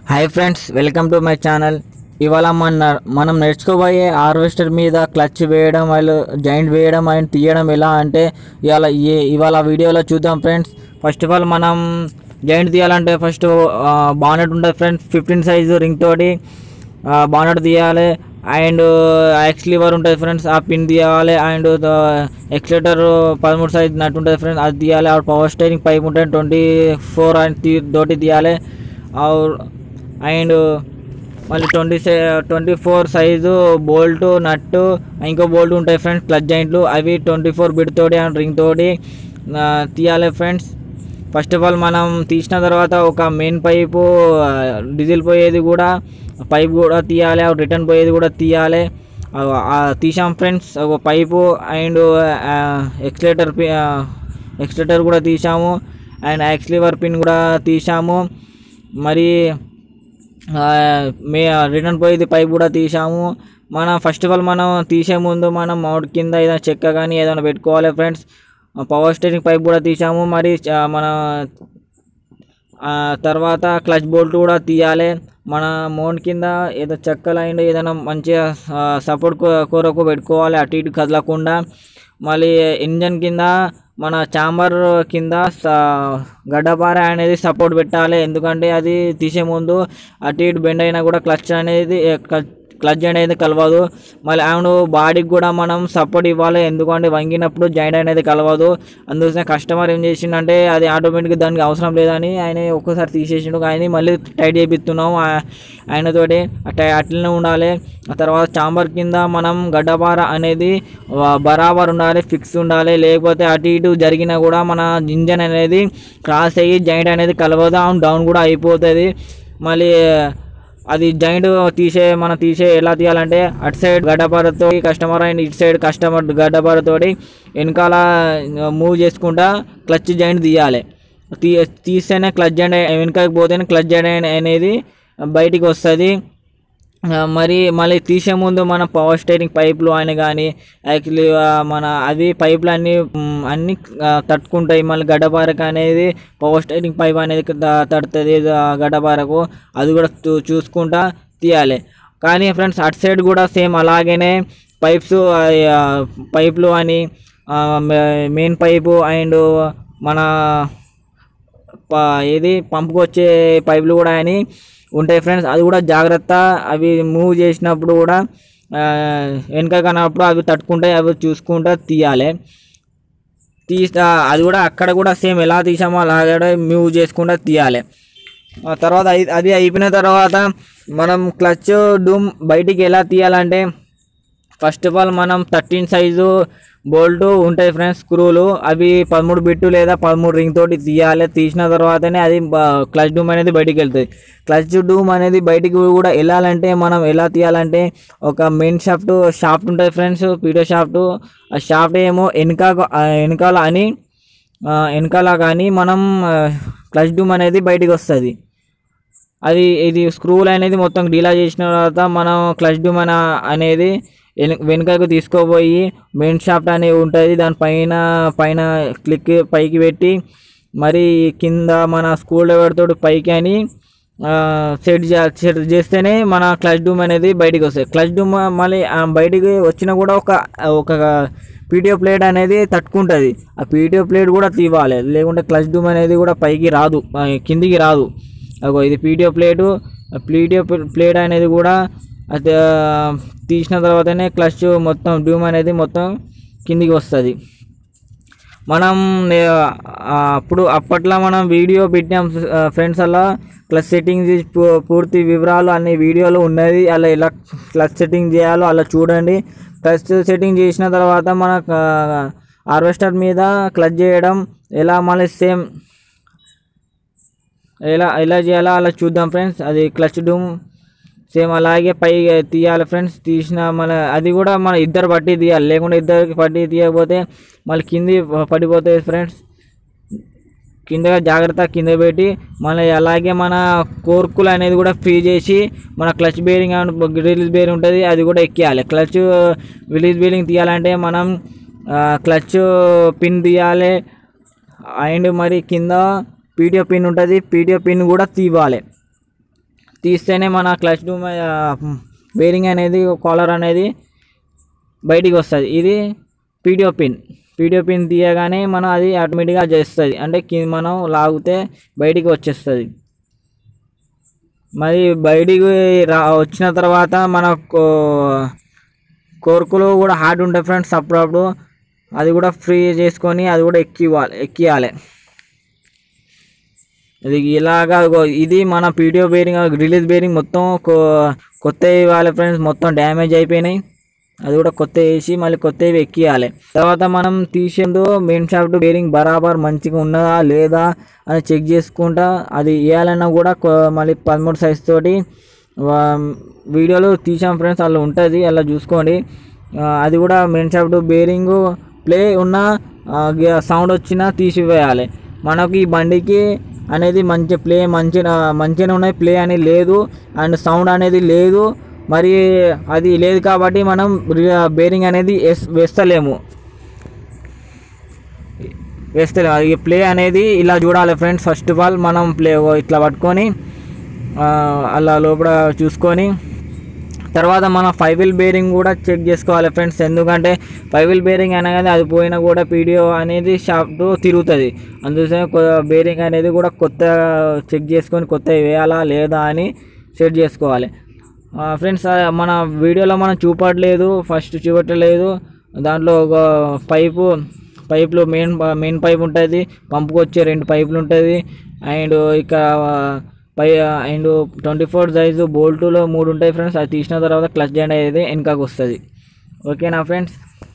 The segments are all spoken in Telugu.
hi friends welcome to my channel ఇవాళ మన మనం నేర్చుకోబోయే హార్వెస్టర్ మీద క్లచ్ వేయడం వాళ్ళు జాయింట్ వేయడం అండ్ తీయడం ఎలా అంటే ఇవాళ ఈ- ఇవాళ వీడియోలో చూద్దాం ఫ్రెండ్స్ ఫస్ట్ ఆఫ్ ఆల్ మనం జాయింట్ తీయాలంటే ఫస్ట్ బానెట్ ఉంటుంది ఫ్రెండ్స్ ఫిఫ్టీన్ సైజు రింగ్ తోటి బానెట్ తీయాలి అండ్ ఎక్స్ లివర్ ఉంటుంది ఫ్రెండ్స్ ఆ పిన్ తీయాలి అండ్ ఎక్స్లేటర్ పదమూడు సైజ్ నట్టు ఉంటుంది ఫ్రెండ్స్ అది తీయాలి ఆ పవర్ స్టేరింగ్ పైప్ ఉంటుంది ట్వంటీ ఫోర్ అండ్ తీ తోటి తీయాలి और అండ్ మళ్ళీ twenty twenty four size bolt nut ఇంకో బోల్ట్ ఉంటాయి ఫ్రెండ్స్ క్లచ్ జాయింట్లు అవి ట్వంటీ ఫోర్ బిడ్ తోటి అండ్ రింగ్ తోటి ఆ, తీయాలి ఫ్రెండ్స్ ఫస్ట్ ఆఫ్ ఆల్ మనం తీసిన తర్వాత ఒక మెయిన్ పైపు ఆ, డీజిల్ పోయేది కూడా పైప్ కూడా తీయాలి ఆ రిటర్న్ పోయేది కూడా తీయాలి ఆ, ఆ, తీసాం ఫ్రెండ్స్ ఒక పైపు అండ్ ఎక్స్లేటర్ ఎక్స్లేటర్ కూడా తీసాము అండ్ యాక్స్లివర్ పిన్ కూడా తీసాము మరి ఆ, మే రిటర్న్ పోయేది పైప్ కూడా తీసాము మనం ఫస్ట్ ఆఫ్ ఆల్ మనం తీసే ముందు మనం మౌట్ కింద ఏదైనా చెక్క కానీ ఏదైనా పెట్టుకోవాలి ఫ్రెండ్స్ పవర్ స్టీరింగ్ పైప్ కూడా తీసాము మరి చ- మన ఆ, తర్వాత క్లచ్ బోల్ట్ కూడా తీయాలి మన మౌంట్ కింద ఏదో చెక్క లైన్ ఏదైనా మంచిగా సపోర్ట్ కొరకు పెట్టుకోవాలి అటు ఇటు కదలకుండా మళ్ళీ ఇంజన్ కింద మన చాంబర్ కింద స- గడ్డపార అనేది సపోర్ట్ పెట్టాలి ఎందుకంటే అది తీసే ముందు అటు ఇటు బెండ్ అయినా కూడా క్లచ్ అనేది క్లచ్ క్లచ్ అనేది కలవదు మళ్ళీ అవును బాడీకి కూడా మనం సపోర్ట్ ఇవ్వాలి ఎందుకంటే వంగినప్పుడు జాయింట్ అనేది కలవదు అందుకోసం కస్టమర్ ఏం చేసిండంటే అది ఆటోమేటిక్గా దానికి అవసరం లేదని ఆయన ఒక్కసారి తీసేసిండు కానీ మళ్ళీ టైట్ చేపిస్తున్నాం ఆ- ఆయనతోటి అట్లా అట్లనే ఉండాలి ఆ తర్వాత చాంబర్ కింద మనం గడ్డపార అనేది వ- బరాబర్ ఉండాలి ఫిక్స్ ఉండాలి లేకపోతే అటు ఇటు జరిగినా కూడా మన ఇంజన్ అనేది క్రాస్ అయ్యి జాయింట్ అనేది కలవదు అవును డౌన్ కూడా అయిపోతుంది మళ్ళీ అది జాయింట్ తీసే మనం తీసే ఎలా తీయాలంటే అటు సైడ్ గడ్డపారతో కస్టమర్ అండ్ ఇటు సైడ్ కస్టమర్ గడ్డపారతోటి వెనకాల మూవ్ చేసుకుంటా క్లచ్ జాయింట్ తీయాలి తీ తీస్తేనే క్లచ్ జాయింట్ వెనకకి పోతేనే క్లచ్ జాయింట్ అనేది బయటికి వస్తుంది ఆ, మరి మళ్ళీ తీసే ముందు మన పవర్ స్టేరింగ్ పైపులు అని కానీ యాక్చువల్లీ మన అవి పైపులు అన్నీ మ్, అన్నీ ఆ, తట్టుకుంటాయి మళ్ళీ గడ్డపారకు అనేది పవర్ స్టేరింగ్ పైప్ అనేది త- తడుతుంది ఆ, గడ్డపారకు అది కూడా చూ- చూసుకుంటా తీయాలి కానీ ఫ్రెండ్స్ అటు సైడ్ కూడా సేమ్ అలాగనే పైప్స్ ఆ, పైపులు అని మెయిన్ పైపు అండ్ మన ప- ఏది పంపుకు వచ్చే పైపులు కూడా అని ఉంటాయి ఫ్రెండ్స్ అది కూడా జాగ్రత్త అవి మూవ్ చేసినప్పుడు కూడా ఆ, వెనక కనప్పుడు అవి తట్టుకుంటాయి అవి చూసుకుంటా తీయాలి తీస్తా అది కూడా అక్కడ కూడా సేమ్ ఎలా తీసామో అలాగే మూవ్ చేసుకుంటా తీయాలి ఆ తర్వాత అయి- అది అయిపోయిన తర్వాత మనం క్లచ్ డూమ్ బయటికి ఎలా తీయాలంటే ఫస్ట్ ఆఫ్ ఆల్ మనం థర్టీన్ సైజు బోల్ట్ ఉంటాయి ఫ్రెండ్స్ స్క్రూలు అవి పదమూడు బిట్టు లేదా పదమూడు రింగ్ తోటి తీయాలి తీసిన తర్వాతనే అది క్లచ్ డూమ్ అనేది బయటికి వెళ్తుంది క్లచ్ డూమ్ అనేది బయటికి కూడా వెళ్ళాలంటే మనం ఎలా తీయాలంటే ఒక మెయిన్ షాఫ్ట్ షాఫ్ట్ ఉంటుంది ఫ్రెండ్స్ పీటో షాఫ్ట్ ఆ షాఫ్ట్ ఏమో వెనక వెనకాల అని ఆ, వెనకాల కానీ మనం క్లచ్ డూమ్ అనేది బయటికి వస్తుంది అది ఇది స్క్రూలు అనేది మొత్తం డీలా చేసిన తర్వాత మనం క్లచ్ డూమ్ అన అనేది వెన- వెనుకకు తీసుకోపోయి మెయిన్ షాఫ్ట్ అనేది ఉంటుంది దానిపైన పైన క్లిక్ పైకి పెట్టి మరి కింద మన స్క్రూ డ్రైవర్ తోటి పైకి అని ఆ, సెట్ చే సెట్ చేస్తేనే మన క్లచ్ డూమ్ అనేది బయటికి వస్తుంది క్లచ్ డూమ్ మళ్ళీ ఆ బయటికి వచ్చినా కూడా ఒక ఒక పీటీఓ ప్లేట్ అనేది తట్టుకుంటుంది ఆ పీటీఓ ప్లేట్ కూడా తీవాలి లేకుంటే క్లచ్ డూమ్ అనేది కూడా పైకి రాదు ఆ, కిందికి రాదు అగో ఇది పీటీఓ ప్లేటు పీటీఓ ప్లేట్ అనేది కూడా అది ఆ, తీసిన తర్వాతనే క్లచ్ మొత్తం డ్యూమ్ అనేది మొత్తం కిందికి వస్తుంది మనం నే- ఆ, అప్పుడు అప్పట్లో మనం వీడియో పెట్టాం ఫ్రెండ్స్ అలా క్లచ్ సెట్టింగ్ చేసి పూ- పూర్తి వివరాలు అన్ని వీడియోలో ఉన్నది అలా ఎలా క్లచ్ సెట్టింగ్ చేయాలో అలా చూడండి క్లచ్ సెట్టింగ్ చేసిన తర్వాత మన హార్వెస్టర్ మీద క్లచ్ చేయడం ఎలా మళ్ళీ సేమ్ ఎలా ఎలా చేయాలో అలా చూద్దాం ఫ్రెండ్స్ అది క్లచ్ డూమ్ సేమ్ అలాగే పై తీయాలి ఫ్రెండ్స్ తీసిన మన అది కూడా మన ఇద్దరు పట్టి తీయాలి లేకుంటే ఇద్దరికి పట్టి తీయకపోతే మళ్ళీ కింది పడిపోతాయి ఫ్రెండ్స్ కిందగా జాగ్రత్త కింద పెట్టి మళ్ళీ అలాగే మన కోర్కులు అనేది కూడా ఫ్రీ చేసి మన clutch bearing and release bearing ఉంటుంది అది కూడా ఎక్కియాలి క్లచ్ రిలీజ్ బేరింగ్ తీయాలంటే మనం క్లచ్ పిన్ తీయాలి అండ్ మరి కింద పీడియో పిన్ ఉంటుంది పీడియో పిన్ కూడా తీవాలి తీస్తేనే మన క్లచ్ డూమ్ బేరింగ్ అనేది కాలర్ అనేది బయటికి వస్తుంది ఇది పీడియో పిన్ పీడియో పిన్ తీయగానే మనం అది ఆటోమేటిక్గా చేస్తుంది అంటే కి మనం లాగితే బయటికి వచ్చేస్తుంది మరి బయటికి రా వచ్చిన తర్వాత మన కో- కోర్కులు కూడా హార్డ్ ఉంటాయి ఫ్రెండ్స్ అప్పుడప్పుడు అది కూడా ఫ్రీ చేసుకొని అది కూడా ఎక్కివ్వాలి ఎక్కియాలి ఇది ఇలాగా ఇగో ఇది మన పీడియో బేరింగ్ రిలీజ్ బేరింగ్ మొత్తం కొ- కొత్త ఇవ్వాలి ఫ్రెండ్స్ మొత్తం డ్యామేజ్ అయిపోయినాయి అది కూడా కొత్త వేసి మళ్ళీ కొత్తవి ఎక్కియాలి తర్వాత మనం తీసేందు మెయిన్ షాఫ్ట్ బేరింగ్ బరాబర్ మంచిగా ఉన్నదా లేదా అని చెక్ చేసుకుంటా అది వేయాలన్నా కూడా కొ- మళ్ళీ పదమూడు సైజ్ తోటి వా- వీడియోలో తీసాం ఫ్రెండ్స్ అలా ఉంటుంది అలా చూసుకోండి ఆ, అది కూడా మెయిన్ షాఫ్ట్ బేరింగ్ ప్లే ఉన్న సౌండ్ వచ్చినా తీసివేయాలి మనకి ఈ బండికి అనేది మంచి ప్లే మంచి మంచిగానే ఉన్నాయి ప్లే అనేది లేదు అండ్ సౌండ్ అనేది లేదు మరి అది లేదు కాబట్టి మనం బేరింగ్ అనేది వేస్ వేస్తలేము వేస్తలేము అది ప్లే అనేది ఇలా చూడాలి ఫ్రెండ్స్ ఫస్ట్ ఆఫ్ ఆల్ మనం ప్లే ఇట్లా పట్టుకొని ఆ, అలా లోపల చూసుకొని తర్వాత మన ఫైవ్ వీల్ బేరింగ్ కూడా చెక్ చేసుకోవాలి ఫ్రెండ్స్ ఎందుకంటే ఫైవ్ వీల్ బేరింగ్ అనగానే అది పోయినా కూడా పీడియో అనేది షాఫ్ట్ తిరుగుతుంది అందుకనే బేరింగ్ అనేది కూడా కొత్త చెక్ చేసుకొని కొత్త వేయాలా లేదా అని సెట్ చేసుకోవాలి ఫ్రెండ్స్ మన వీడియోలో మనం చూపట్లేదు ఫస్ట్ చూపట్లేదు దాంట్లో ఒక పైపు పైపులో మెయిన్ మెయిన్ పైప్ ఉంటుంది పంపుకు వచ్చే రెండు పైపులు ఉంటుంది అండ్ ఇక పై అండ్ ట్వంటీ ఫోర్ సైజు బోల్టులో మూడు ఉంటాయి ఫ్రెండ్స్ అది తీసిన తర్వాత క్లచ్ జాయింట్ అనేది వెనకకు వస్తుంది ఓకేనా ఫ్రెండ్స్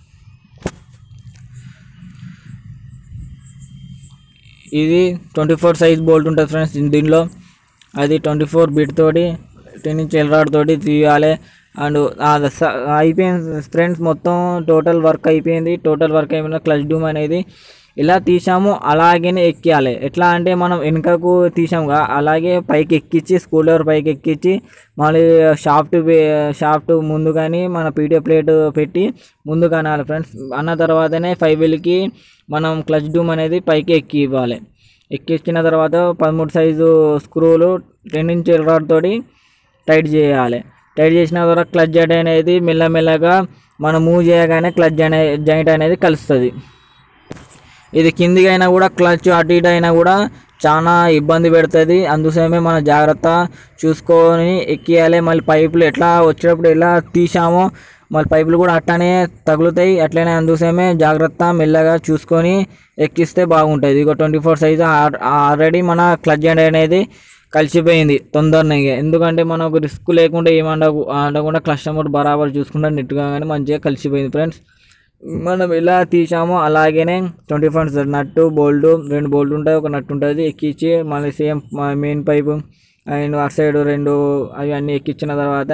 ఇది ట్వంటీ ఫోర్ సైజ్ బోల్ట్ ఉంటుంది ఫ్రెండ్స్ దీనిలో అది ట్వంటీ ఫోర్ బిట్ తోటి టెన్ ఇంచ్ ఎల్రాడ్ తోటి తీయాలి అండ్ అది స- అయిపోయింది ఫ్రెండ్స్ మొత్తం టోటల్ వర్క్ అయిపోయింది టోటల్ వర్క్ అయిపోయిన క్లచ్ డూమ్ అనేది ఇలా తీసాము అలాగే ఎక్కియాలి ఎట్లా అంటే మనం వెనుకకు తీసాముగా అలాగే పైకి ఎక్కించి స్కూల్ డోర్ పైకి ఎక్కించి మళ్ళీ షాఫ్ట్ షాఫ్ట్ ముందు కానీ మన పీడియో ప్లేట్ పెట్టి ముందు కానాలి ఫ్రెండ్స్ అన్న తర్వాతనే ఫైవ్ వీల్కి మనం క్లచ్ డూమ్ అనేది పైకి ఎక్కి ఇవ్వాలి ఎక్కించిన తర్వాత పదమూడు సైజు స్క్రూలు టెన్ ఇంచ్ రాడ్ తోటి టైట్ చేయాలి టైట్ చేసిన తర్వాత క్లచ్ జాయింట్ అనేది మెల్లమెల్లగా మనం మూవ్ చేయగానే క్లచ్ అనే జాయింట్ అనేది కలుస్తుంది ఇది కిందికి అయినా కూడా క్లచ్ అటు ఇటు అయినా కూడా చాలా ఇబ్బంది పెడుతుంది అందుకోసమే మనం జాగ్రత్త చూసుకొని ఎక్కియాలి మళ్ళీ పైపులు ఎట్లా వచ్చేటప్పుడు ఎలా తీసామో మళ్ళీ పైపులు కూడా అట్లనే తగులుతాయి అట్లనే అందుకోసమే జాగ్రత్త మెల్లగా చూసుకొని ఎక్కిస్తే బాగుంటుంది ఇక ట్వంటీ ఫోర్ సైజ్ ఆల్రెడీ మన క్లచ్ జాయింట్ అనేది కలిసిపోయింది తొందరనే ఎందుకంటే మనకు రిస్క్ లేకుండా ఏమండ అనకుండా కస్టమర్ బరాబర్ చూసుకుంటే నెట్గా కానీ మంచిగా కలిసిపోయింది ఫ్రెండ్స్ మనం ఎలా తీసామో అలాగనే ట్వంటీ ఫోర్ నట్టు బోల్ట్ రెండు బోల్ట్ ఉంటాయి ఒక నట్టు ఉంటుంది ఎక్కించి మళ్ళీ సేమ్ మెయిన్ పైపు అండ్ అటు సైడ్ రెండు అవి అన్నీ ఎక్కించిన తర్వాత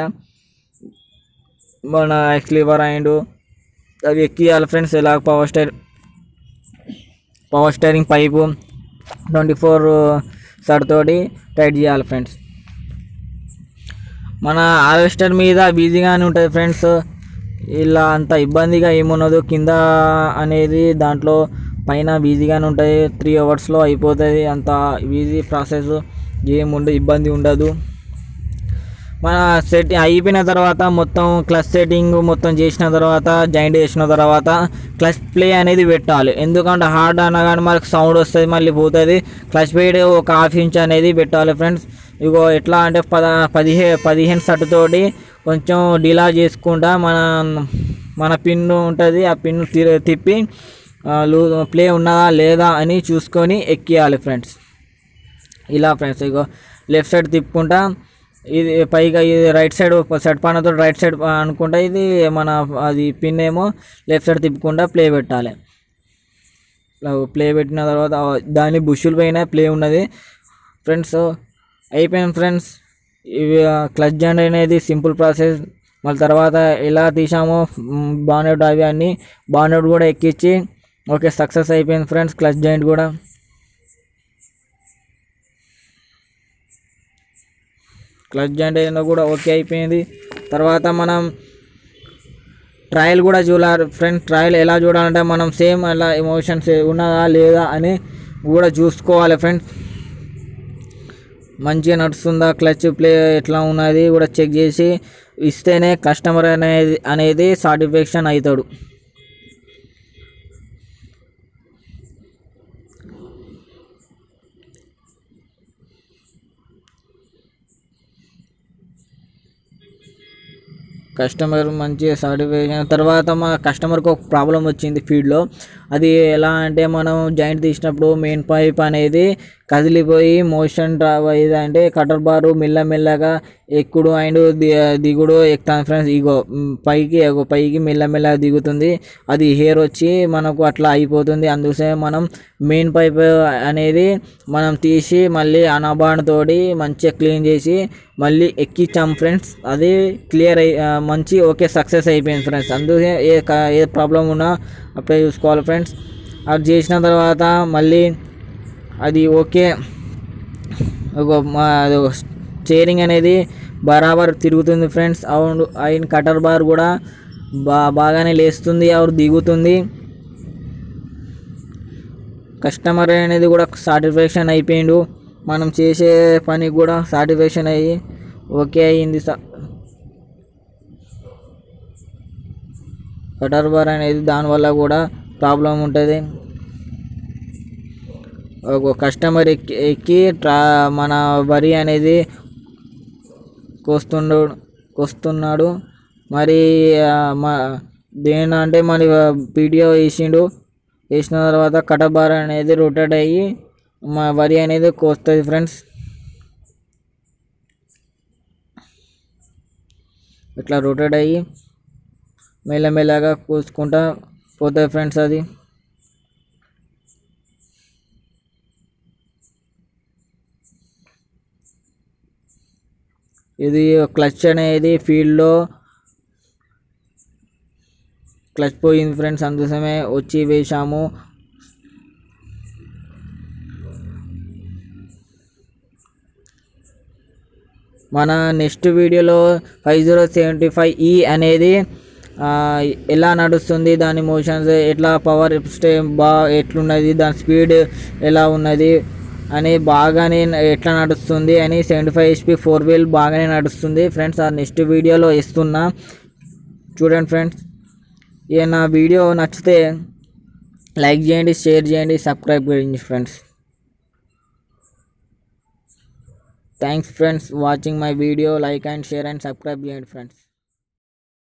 మన ఎక్స్లీవర్ అండ్ అవి ఎక్కియాలి ఫ్రెండ్స్ ఎలా power steer power steering pipe twenty four సడ్ తోటి టైట్ చేయాలి ఫ్రెండ్స్ మన హార్వెస్టర్ మీద ఈజీగానే ఉంటుంది ఫ్రెండ్స్ ఇలా అంత ఇబ్బందిగా ఏమున్నదు కింద అనేది దాంట్లో పైన ఈజీగానే ఉంటుంది త్రీ అవర్స్లో అయిపోతుంది అంత ఈజీ ప్రాసెస్ ఏముండదు ఇబ్బంది ఉండదు మన సెట్ అయిపోయిన తర్వాత మొత్తం క్లచ్ సెట్టింగ్ మొత్తం చేసిన తర్వాత జాయింట్ చేసిన తర్వాత క్లచ్ ప్లే అనేది పెట్టాలి ఎందుకంటే హార్డ్ అనగానే మనకు సౌండ్ వస్తుంది మళ్ళీ పోతుంది క్లచ్ ప్లేట్ ఒక హాఫ్ ఇంచ్ అనేది పెట్టాలి ఫ్రెండ్స్ ఇగో ఎట్లా అంటే పద పదిహే పదిహేను సట్టుతోటి కొంచెం డిలా చేసుకుంటా మన మన పిన్ ఉంటుంది ఆ పిన్ తి- తిప్పి ఆ, లూ ప్లే ఉన్నదా లేదా అని చూసుకొని ఎక్కియాలి ఫ్రెండ్స్ ఇలా ఫ్రెండ్స్ ఇగో లెఫ్ట్ సైడ్ తిప్పుకుంటా ఇది పైగా ఇది రైట్ సైడ్ సెట్ పానతో రైట్ సైడ్ అనుకుంటా ఇది మన అది పిన్ ఏమో లెఫ్ట్ సైడ్ తిప్పుకుంటా ప్లే పెట్టాలి ప్లే పెట్టిన తర్వాత దాని బుషుల పైన ప్లే ఉన్నది ఫ్రెండ్స్ అయిపోయింది ఫ్రెండ్స్ ఇవి క్లచ్ జాయింట్ అనేది సింపుల్ ప్రాసెస్ మళ్ళీ తర్వాత ఎలా తీసామో బానెట్ అవి అన్నీ బానెట్ కూడా ఎక్కించి ఓకే సక్సెస్ అయిపోయింది ఫ్రెండ్స్ క్లచ్ జాయింట్ కూడా క్లచ్ జాయింట్ అయినా కూడా ఓకే అయిపోయింది తర్వాత మనం ట్రయల్ కూడా చూడాలి ఫ్రెండ్ ట్రయల్ ఎలా చూడాలంటే మనం సేమ్ అలా ఎమోషన్స్ ఉన్నదా లేదా అని కూడా చూసుకోవాలి ఫ్రెండ్స్ మంచిగా నడుస్తుందా క్లచ్ ప్లే ఎట్లా ఉన్నది కూడా చెక్ చేసి ఇస్తేనే కస్టమర్ అనేది అనేది సాటిస్ఫాక్షన్ అవుతాడు కస్టమర్ మంచిగా సాటిస్ఫాక్షన్ తర్వాత మా కస్టమర్కి ఒక ప్రాబ్లం వచ్చింది ఫీడ్లో అది ఎలా అంటే మనం జాయింట్ తీసినప్పుడు మెయిన్ పైప్ అనేది కదిలిపోయి మోషన్ డ్రా అయ్యేది అంటే కటర్ బారు మెల్లమెల్లగా ఎక్కుడు అండ్ ది- దిగుడు ఎక్కుతాను ఫ్రెండ్స్ ఇగో మ్, పైకి ఎగో పైకి మెల్లమెల్లగా దిగుతుంది అది హెయిర్ వచ్చి మనకు అట్లా అయిపోతుంది అందుకోసమే మనం మెయిన్ పైప్ అనేది మనం తీసి మళ్ళీ అనబాన్ తోటి మంచిగా క్లీన్ చేసి మళ్ళీ ఎక్కించాం ఫ్రెండ్స్ అది క్లియర్ అయ్యి ఆ, మంచి ఓకే సక్సెస్ అయిపోయింది ఫ్రెండ్స్ అందుకే ఏ క- ఏ ప్రాబ్లం ఉన్నా అప్లై చూసుకోవాలి ఫ్రెండ్స్ అది చేసిన తర్వాత మళ్ళీ అది ఓకే ఒక మా స్టీరింగ్ అనేది బరాబర్ తిరుగుతుంది ఫ్రెండ్స్ అవును అయిన కటర్ బార్ కూడా బా బాగానే లేస్తుంది ఆవిడ దిగుతుంది కస్టమర్ అనేది కూడా సాటిస్ఫాక్షన్ అయిపోయిండు మనం చేసే పని కూడా సాటిస్ఫాక్షన్ అయ్యి ఓకే అయ్యింది స- కటర్ బార్ అనేది దానివల్ల కూడా ప్రాబ్లం ఉంటుంది ఒక కస్టమర్ ఎక్కి ఎక్కి ట్రా మన వరి అనేది కోస్తుండు కోస్తున్నాడు మరి ఆ, మా దేని అంటే మరి వీడియో వేసిండు వేసిన తర్వాత కటబార్ అనేది రొటేట్ అయ్యి మా వరి అనేది కోస్తుంది ఫ్రెండ్స్ ఇట్లా రొటేట్ అయ్యి మెల్లమెల్లగా కోసుకుంటా పోతుంది ఫ్రెండ్స్ అది ఇది క్లచ్ అనేది ఫీల్డ్లో క్లచ్ పోయింది ఫ్రెండ్స్ అందుకోసమే వచ్చి వేసాము మన నెక్స్ట్ వీడియోలో ఫైవ్ జీరో సెవెంటీ ఫైవ్ ఈ అనేది ఆ, ఎలా నడుస్తుంది దాని మోషన్స్ ఎట్లా పవర్ స్టే బా ఎట్లున్నది దాని స్పీడ్ ఎలా ఉన్నది అని బాగానే ఎట్లా నడుస్తుంది అని seventy five HP four wheel బాగానే నడుస్తుంది ఫ్రెండ్స్ ఆ నెక్స్ట్ వీడియోలో ఇస్తున్నా చూడండి ఫ్రెండ్స్ ఇక నా వీడియో నచ్చితే లైక్ చేయండి షేర్ చేయండి సబ్స్క్రైబ్ చేయండి friends thanks friends watching my video like and share and subscribe చేయండి ఫ్రెండ్స్